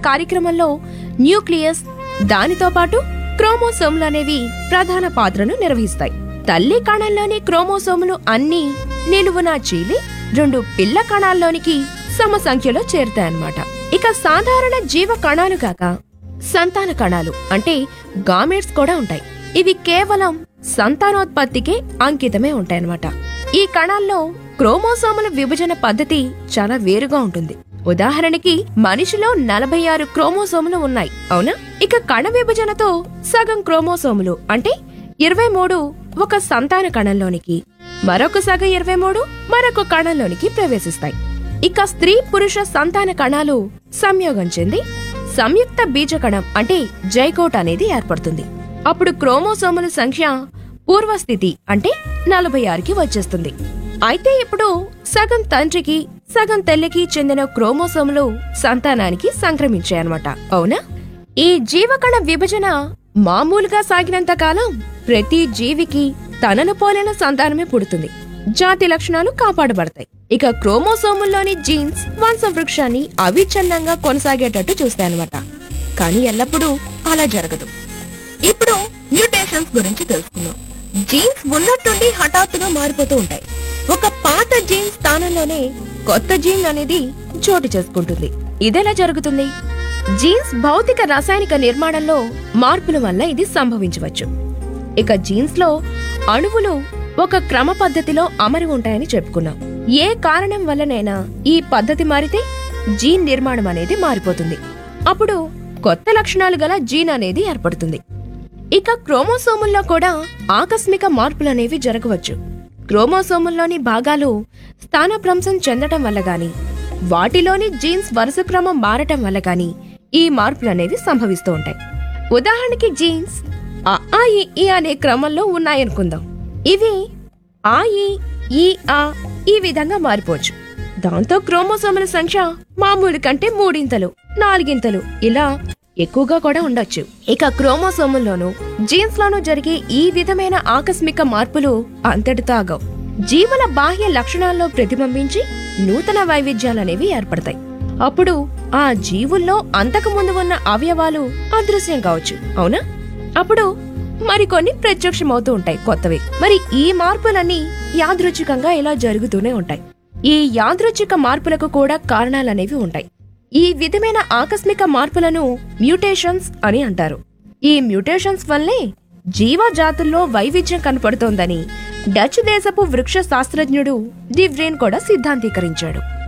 కార్యక్రమంలో న్యూక్లియస్ దానితో పాటు క్రోమోసోమ్లు అనేవి ప్రధాన పాత్రను నిర్వహిస్తాయి తల్లి కణంలోని క్రోమోసోములు అన్నీ నిలువున చీలి రెండు పిల్ల కణాల్లోనికి సమ సంఖ్యలో చేరుతాయన్నమాట ఇక సాధారణ జీవ కణాలు కాక సంతాన కణాలు అంటే గామెట్స్ కూడా ఉంటాయి ఇవి కేవలం సంతానోత్పత్తికే అంకితమే ఉంటాయన్నమాట ఈ కణాల్లో క్రోమోసోముల విభజన పద్ధతి చాలా వేరుగా ఉంటుంది ఉదాహరణకి మనిషిలో నలభై ఆరు క్రోమోసోములు ఉన్నాయి అవునా ఇక కణ విభజనతో సగం క్రోమోసోములు అంటే ఇరవై మూడు ఒక సంతాన కణంలోనికి మరొక సగం ఇరవై మూడు మరొక కణంలోనికి ప్రవేశిస్తాయి ఇక స్త్రీ పురుష సంతాన కణాలు సంయోగం చెంది సంయుక్త బీజకణం అంటే జైకోట్ అనేది ఏర్పడుతుంది అప్పుడు క్రోమోసోముల సంఖ్య పూర్వస్థితి అంటే నలభై ఆరుకి వచ్చేస్తుంది అయితే ఇప్పుడు సగం తండ్రికి సగం తల్లికి చెందిన క్రోమోసోములు సంతానానికి సంక్రమించాయన్నమాట అవునా ఈ జీవకణ విభజన మామూలుగా సాగినంత కాలం ప్రతి జీవికి తనను పోలిన సంతానమే పుడుతుంది జాతి లక్షణాలు కాపాడబడతాయి ఇక క్రోమోసోముల్లోని జీన్స్ వంశవృక్షాన్ని అవిచ్ఛిన్నంగా కొనసాగేటట్టు చూస్తాయన్నమాట కానీ ఎల్లప్పుడూ అలా జరగదు ఇప్పుడు మ్యూటేషన్స్ గురించి తెలుసుకుందాం జీన్స్ ఉన్నట్టుండి హఠాత్తుగా మారిపోతూ ఉంటాయి ఒక పాత జీన్ స్థానంలోనే కొత్త జీన్ అనేది చోటు చేసుకుంటుంది ఇదెలా జరుగుతుంది జీన్స్ భౌతిక రసాయనిక నిర్మాణంలో మార్పుల వల్ల ఇది సంభవించవచ్చు ఇక జీన్స్ లో అణువులు ఒక క్రమ పద్ధతిలో అమరి ఉంటాయని చెప్పుకున్నాం ఏ కారణం వల్లనైనా ఈ పద్ధతి మారితే జీన్ నిర్మాణం అనేది మారిపోతుంది అప్పుడు కొత్త లక్షణాలు గల జీన్ అనేది ఏర్పడుతుంది ఇక క్రోమోసోముల్లో కూడా ఆకస్మిక మార్పులనేవి జరగవచ్చు క్రోమోసోముల్లోని భాగాలు స్థానభ్రంశం చెందటం వల్ల గాని వాటిలోని జీన్స్ వరుస క్రమం మారటం వల్ల గాని ఈ మార్పులనేవి సంభవిస్తూ ఉంటాయి ఉదాహరణకి జీన్స్ అ, ఆ ఇ, ఈ అనే క్రమంలో ఉన్నాయనుకుందాం ఇవి ఆ ఈ ఈ ఆ ఈ విధంగా మారిపోవచ్చు దాంతో క్రోమోసోముల సంఖ్య మామూలు కంటే మూడింతలు నాలుగింతలు ఇలా ఎక్కువగా కూడా ఉండొచ్చు ఇక క్రోమోసోముల్లోనూ జీన్స్ లోనూ జరిగే ఈ విధమైన ఆకస్మిక మార్పులు అంతటితో ఆగవు జీవుల బాహ్య లక్షణాల్లో ప్రతిబింబించి నూతన వైవిధ్యాలనేవి ఏర్పడతాయి అప్పుడు ఆ జీవుల్లో అంతకుముందు ఉన్న అవయవాలు అదృశ్యం కావచ్చు అవునా అప్పుడు మరికొన్ని ప్రత్యక్షమవుతూ ఉంటాయి కొత్తవి మరి ఈ మార్పులన్నీ యాదృచ్ఛికంగా ఇలా జరుగుతూనే ఉంటాయి ఈ యాదృచ్ఛిక మార్పులకు కూడా కారణాలనేవి ఉంటాయి ఈ విధమైన ఆకస్మిక మార్పులను మ్యూటేషన్స్ అని అంటారు ఈ మ్యూటేషన్స్ వల్లే జీవజాతుల్లో వైవిధ్యం కనపడుతోందని డచ్ దేశపు వృక్ష శాస్త్రజ్ఞుడు డివ్రేన్ కూడా సిద్ధాంతీకరించాడు